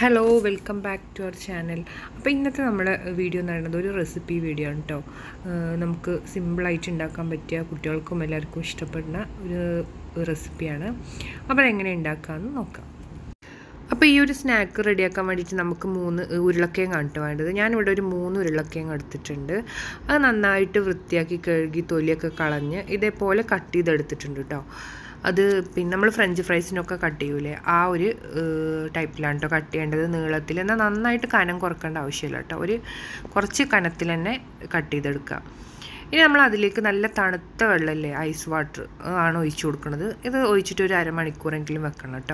hello welcome back to our channel അപ്പോൾ ഇന്നത്തെ നമ്മുടെ വീഡിയോ എന്ന് പറയുന്നത് ഒരു റെസിപ്പി വീഡിയോ ആണ് കേട്ടോ നമുക്ക് സിമ്പിളായിട്ട് ഉണ്ടാക്കാൻ പറ്റിയ കുട്ടികൾക്കും എല്ലാവർക്കും ഇഷ്ടപ്പെടുന്ന ഒരു റെസിപ്പിയാണ് അപ്പോൾ എങ്ങനെ ഉണ്ടാക്കാമെന്ന് നോക്കാം അപ്പോൾ ഈ ഒരു സ്നാക്ക് റെഡിയാക്കാൻ വേണ്ടിയിട്ട് നമുക്ക് മൂന്ന് ഉരുളക്കിഴങ്ങ് ആണ് കേട്ടോ വേണ്ടത് ഞാനിവിടെ ഒരു മൂന്ന് ഉരുളക്കിഴങ്ങ് എടുത്തിട്ടുണ്ട് അത് നന്നായിട്ട് വൃത്തിയാക്കി കഴുകി തൊലിയൊക്കെ കളഞ്ഞ് ഇതേപോലെ കട്ട് ചെയ്തെടുത്തിട്ടുണ്ട് കേട്ടോ അത് പിന്നെ നമ്മൾ ഫ്രഞ്ച് ഫ്രൈസിനൊക്കെ കട്ട് ചെയ്യൂലേ ആ ഒരു ടൈപ്പിലാണ് കേട്ടോ കട്ട് ചെയ്യേണ്ടത് നീളത്തിൽ എന്നാൽ നന്നായിട്ട് കനം കുറക്കേണ്ട ആവശ്യമില്ല കേട്ടോ ഒരു കുറച്ച് കനത്തിൽ തന്നെ കട്ട് ചെയ്തെടുക്കുക ഇനി നമ്മൾ അതിലേക്ക് നല്ല തണുത്ത വെള്ളമല്ലേ ഐസ് വാട്ടർ ആണ് ഒഴിച്ചു കൊടുക്കുന്നത് ഇത് ഒഴിച്ചിട്ട് ഒരു അരമണിക്കൂറെങ്കിലും വെക്കണം കേട്ടോ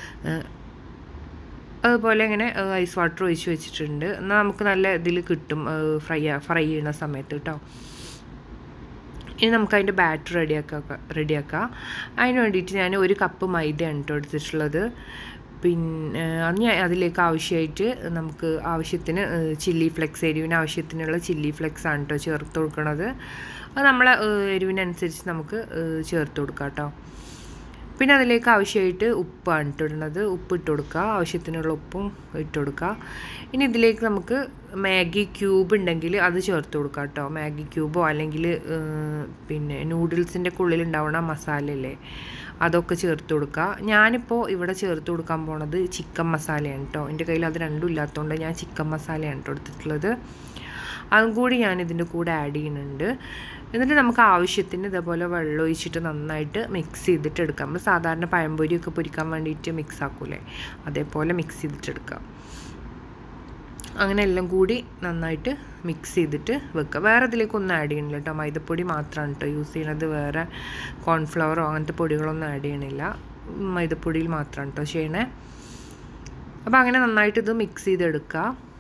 അതുപോലെ ഇങ്ങനെ ഐസ് വാട്ടർ ഒഴിച്ച് വെച്ചിട്ടുണ്ട് എന്നാൽ നമുക്ക് നല്ല ഇതിൽ കിട്ടും ഫ്രൈ ഫ്രൈ ചെയ്യുന്ന സമയത്ത് കേട്ടോ ഇനി നമുക്ക് അതിൻ്റെ ബാറ്റർ റെഡിയാക്കാം റെഡിയാക്കാം അതിന് വേണ്ടിയിട്ട് ഞാൻ ഒരു കപ്പ് മൈദയാണ് കേട്ടോ എടുത്തിട്ടുള്ളത് പിന്നെ അന്ന് അതിലേക്ക് ആവശ്യമായിട്ട് നമുക്ക് ആവശ്യത്തിന് ചില്ലി ഫ്ലെക്സ് എരിവിന് ആവശ്യത്തിനുള്ള ചില്ലി ഫ്ലെക്സ് ആണ് കേട്ടോ ചേർത്ത് കൊടുക്കണത് അത് നമ്മളെ എരിവിനനുസരിച്ച് നമുക്ക് ചേർത്ത് കൊടുക്കാം കേട്ടോ പിന്നെ അതിലേക്ക് ആവശ്യമായിട്ട് ഉപ്പാണ് ഇട്ടിടുന്നത് ഉപ്പ് ഇട്ട് കൊടുക്കുക ആവശ്യത്തിനുള്ള ഉപ്പും ഇട്ട് കൊടുക്കുക ഇനി ഇതിലേക്ക് നമുക്ക് മാഗി ക്യൂബ് ഉണ്ടെങ്കിൽ അത് ചേർത്ത് കൊടുക്കുക കേട്ടോ മാഗി ക്യൂബോ അല്ലെങ്കിൽ പിന്നെ നൂഡിൽസിൻ്റെ ഉള്ളിൽ ഉണ്ടാവുന്ന മസാലയല്ലേ അതൊക്കെ ചേർത്ത് കൊടുക്കുക ഞാനിപ്പോൾ ഇവിടെ ചേർത്ത് കൊടുക്കാൻ പോണത് ചിക്കൻ മസാലയാണ് കേട്ടോ എൻ്റെ കയ്യിൽ അത് രണ്ടും ഇല്ലാത്തതുകൊണ്ട് ഞാൻ ചിക്കൻ മസാലയാണ് കേട്ടോ എടുത്തിട്ടുള്ളത് അതും കൂടി ഞാൻ ഇതിൻ്റെ കൂടെ ആഡ് ചെയ്യുന്നുണ്ട് എന്നിട്ട് നമുക്ക് ആവശ്യത്തിന് ഇതേപോലെ വെള്ളം ഒഴിച്ചിട്ട് നന്നായിട്ട് മിക്സ് ചെയ്തിട്ട് എടുക്കാം നമ്മൾ സാധാരണ പഴംപൊരിയൊക്കെ പൊരിക്കാൻ വേണ്ടിയിട്ട് മിക്സ് ആക്കൂലേ അതേപോലെ മിക്സ് ചെയ്തിട്ട് എടുക്കാം അങ്ങനെ എല്ലാം കൂടി നന്നായിട്ട് മിക്സ് ചെയ്തിട്ട് വെക്കുക വേറെ ഇതിലേക്കൊന്നും ആഡ് ചെയ്യണില്ല കേട്ടോ മൈദപ്പൊടി മാത്രമാണ് കേട്ടോ യൂസ് ചെയ്യണത് വേറെ കോൺഫ്ലവറോ അങ്ങനത്തെ പൊടികളൊന്നും ആഡ് ചെയ്യണില്ല മൈദപ്പൊടിയിൽ മാത്രമാണ് കേട്ടോ ചെയ്യണേ അപ്പോൾ അങ്ങനെ നന്നായിട്ട് ഇത് മിക്സ് ചെയ്തെടുക്കുക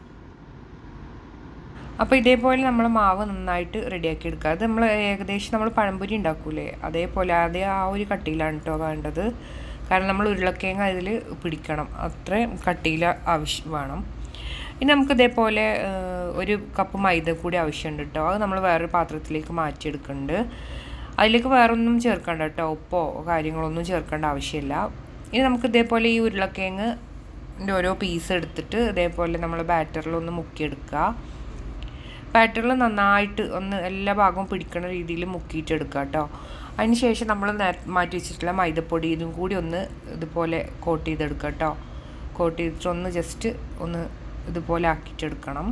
അപ്പോൾ ഇതേപോലെ നമ്മൾ മാവ് നന്നായിട്ട് റെഡിയാക്കി എടുക്കുക അത് നമ്മൾ ഏകദേശം നമ്മൾ പഴംപൊരി ഉണ്ടാക്കൂലേ അതേപോലെ അതേ ആ ഒരു കട്ടിയിലാണ് കേട്ടോ വേണ്ടത് കാരണം നമ്മൾ ഉരുളക്കിഴങ്ങ് അതിൽ പിടിക്കണം അത്രയും കട്ടിയിൽ ആവശ്യം വേണം ഇനി നമുക്ക് ഇതേപോലെ ഒരു കപ്പ് മൈദ കൂടി ആവശ്യമുണ്ട് കേട്ടോ അത് നമ്മൾ വേറൊരു പാത്രത്തിലേക്ക് മാറ്റിയെടുക്കുന്നുണ്ട് അതിലേക്ക് വേറൊന്നും ചേർക്കണ്ട കേട്ടോ ഉപ്പോ കാര്യങ്ങളൊന്നും ചേർക്കേണ്ട ആവശ്യമില്ല ഇനി നമുക്ക് ഇതേപോലെ ഈ ഉരുളക്കിഴങ്ങ് ഓരോ പീസ് എടുത്തിട്ട് ഇതേപോലെ നമ്മൾ ബാറ്ററിൽ ഒന്ന് മുക്കിയെടുക്കുക ബാറ്ററിൽ നന്നായിട്ട് ഒന്ന് എല്ലാ ഭാഗവും പിടിക്കുന്ന രീതിയിൽ മുക്കിയിട്ടെടുക്കുക കേട്ടോ അതിന് ശേഷം നമ്മൾ മാറ്റി വെച്ചിട്ടുള്ള മൈദപ്പൊടി ഇതും കൂടി ഒന്ന് ഇതുപോലെ കോട്ട് ചെയ്തെടുക്കുക കേട്ടോ കോട്ട് ചെയ്തിട്ട് ഒന്ന് ജസ്റ്റ് ഒന്ന് ഇതുപോലെ ആക്കിയിട്ടെടുക്കണം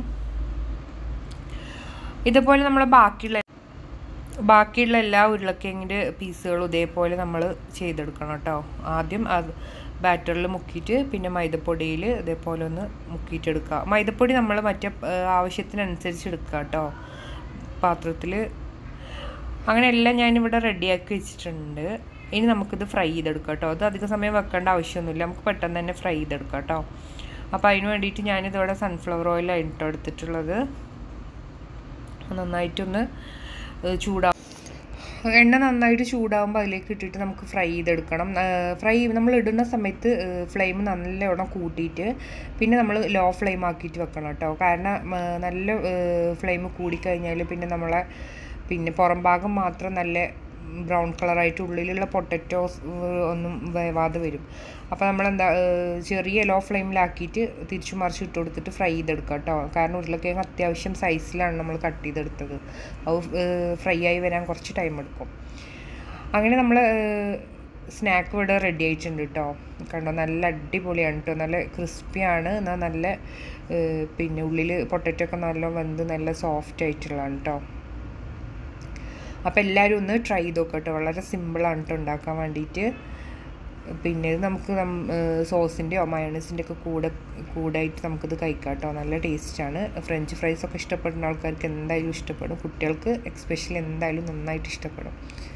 ഇതുപോലെ നമ്മൾ ബാക്കിയുള്ള ബാക്കിയുള്ള എല്ലാ ഉരുളക്കിഴങ്ങിൻ്റെ പീസുകളും ഇതേപോലെ നമ്മൾ ചെയ്തെടുക്കണം കേട്ടോ ആദ്യം അത് ബാറ്ററിൽ മുക്കിയിട്ട് പിന്നെ മൈദപ്പൊടിയിൽ ഇതേപോലെ ഒന്ന് മുക്കിയിട്ടെടുക്കുക മൈദപ്പൊടി നമ്മൾ മറ്റേ ആവശ്യത്തിനനുസരിച്ച് എടുക്കുക കേട്ടോ പാത്രത്തിൽ അങ്ങനെ എല്ലാം ഞാനിവിടെ റെഡിയാക്കി വെച്ചിട്ടുണ്ട് ഇനി നമുക്കിത് ഫ്രൈ ചെയ്തെടുക്കാം കേട്ടോ അത് അധികം സമയം വെക്കേണ്ട ആവശ്യമൊന്നുമില്ല നമുക്ക് പെട്ടെന്ന് തന്നെ ഫ്രൈ ചെയ്തെടുക്കാം കേട്ടോ അപ്പോൾ അതിന് വേണ്ടിയിട്ട് ഞാനിതിവിടെ സൺഫ്ലവർ ഓയിലാണ് കേട്ടോ എടുത്തിട്ടുള്ളത് നന്നായിട്ടൊന്ന് ചൂടാ എണ്ണ നന്നായിട്ട് ചൂടാകുമ്പോൾ അതിലേക്ക് ഇട്ടിട്ട് നമുക്ക് ഫ്രൈ ചെയ്തെടുക്കണം ഫ്രൈ നമ്മൾ ഇടുന്ന സമയത്ത് ഫ്ലെയിം നല്ലവണ്ണം കൂട്ടിയിട്ട് പിന്നെ നമ്മൾ ലോ ഫ്ലെയിം ആക്കിയിട്ട് വെക്കണം കേട്ടോ കാരണം നല്ല ഫ്ലെയിം കൂടിക്കഴിഞ്ഞാൽ പിന്നെ നമ്മളെ പിന്നെ പുറം ഭാഗം മാത്രം നല്ല ബ്രൗൺ കളറായിട്ട് ഉള്ളിലുള്ള പൊട്ടറ്റോസ് ഒന്നും വേവാതെ വരും അപ്പോൾ നമ്മളെന്താ ചെറിയ ലോ ഫ്ലെയിമിലാക്കിയിട്ട് തിരിച്ചു മറിച്ച് ഇട്ട് കൊടുത്തിട്ട് ഫ്രൈ ചെയ്തെടുക്കുക കേട്ടോ കാരണം ഉരുളക്കിഴങ്ങ് അത്യാവശ്യം സൈസിലാണ് നമ്മൾ കട്ട് ചെയ്തെടുത്തത് അത് ഫ്രൈ ആയി വരാൻ കുറച്ച് ടൈം എടുക്കും അങ്ങനെ നമ്മൾ സ്നാക്ക് ഇവിടെ റെഡി ആയിട്ടുണ്ട് കേട്ടോ കണ്ടോ നല്ല അടിപൊളിയാണ് കേട്ടോ നല്ല ക്രിസ്പിയാണ് എന്നാൽ നല്ല പിന്നെ ഉള്ളിൽ പൊട്ടറ്റോ ഒക്കെ നല്ല വെന്ത് നല്ല സോഫ്റ്റ് ആയിട്ടുള്ളതാണ് കേട്ടോ അപ്പോൾ എല്ലാവരും ഒന്ന് ട്രൈ ചെയ്ത് നോക്കാം കേട്ടോ വളരെ സിമ്പിളാണ് കേട്ടോ ഉണ്ടാക്കാൻ വേണ്ടിയിട്ട് പിന്നെ ഇത് നമുക്ക് സോസിൻ്റെയോ മയോണൈസിൻ്റെ ഒക്കെ കൂടെ കൂടായിട്ട് നമുക്കിത് കഴിക്കാം കേട്ടോ നല്ല ടേസ്റ്റാണ് ഫ്രഞ്ച് ഫ്രൈസ് ഒക്കെ ഇഷ്ടപ്പെടുന്ന ആൾക്കാർക്ക് എന്തായാലും ഇഷ്ടപ്പെടും കുട്ടികൾക്ക് എക്സ്പെഷ്യലി എന്തായാലും നന്നായിട്ട് ഇഷ്ടപ്പെടും